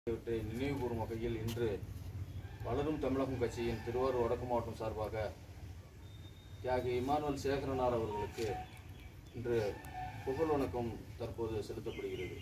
ஆகியவற்றை நினைவுகூரும் வகையில் இன்று வளரும் தமிழகம் கட்சியின் திருவாரூர் வடக்கு மாவட்டம் சார்பாக தியாகி இமானுவல் சேகரனார் அவர்களுக்கு இன்று புகழ் வணக்கம் தற்போது செலுத்தப்படுகிறது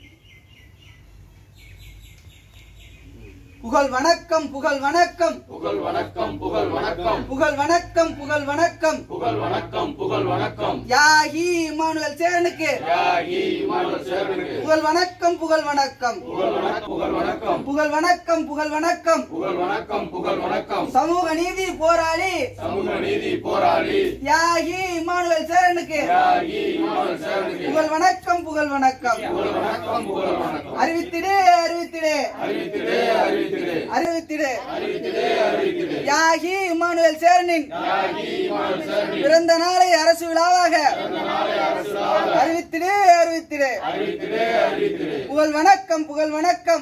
புகழ் வணக்கம் புகழ் வணக்கம் புகழ் வணக்கம் புகழ் வணக்கம் புகழ் வணக்கம் புகழ் வணக்கம் புகழ் வணக்கம் புகழ் வணக்கம் யாகி இமானுவேல் சேரனுக்கு தியாகி இமானுவேல் சேரனுக்கு புகழ் வணக்கம் புகழ் வணக்கம் புகழ் வணக்கம் புகழ் வணக்கம் புகழ் வணக்கம் புகழ் வணக்கம் புகழ் வணக்கம் புகழ் வணக்கம் சமூக நீதி போராளி சமூக நீதி போராளி யாகி இமானுவேல் சேரனுக்கு தியாகி இமானுவேல் சேரனுக்கு புகழ் வணக்கம் புகழ் வணக்கம் புகழ் வணக்கம் புகழ் வணக்கம் அறிவித்திடு அறிவித்திடு அறிவித்திடே அறிவித்திடே அறிவித்திடு அறிவித்திடே அறிவித்திடே யாகி இமானுவேல் சேரனின் தியாகி இமானுவேல் சேரனுக்கு பிறந்த நாளை அரசு விழாவாக அறிவித்திடு அறிவித்திடு அறிவித்திடே அறிவித்திடே புகழ் வணக்கம் புகழ் வணக்கம்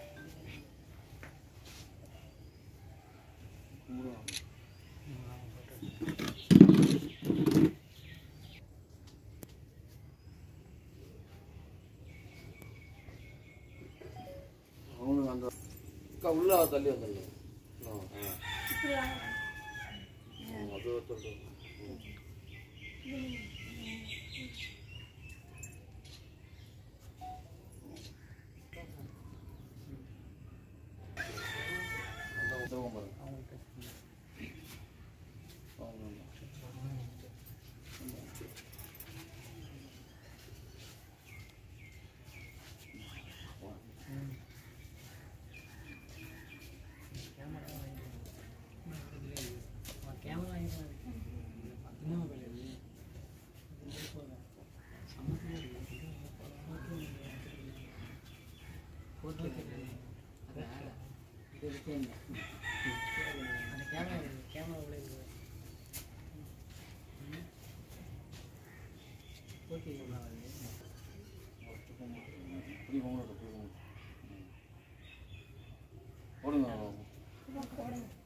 அவனுக்கு அந்த அக்கா உள்ள தள்ளி வந்துடல அது ஒருத்தர் ம். அந்த உத்தரவும் பாருங்க. அவங்க இப்படி போகணும், இப்படி போகணும். ம். போடுங்க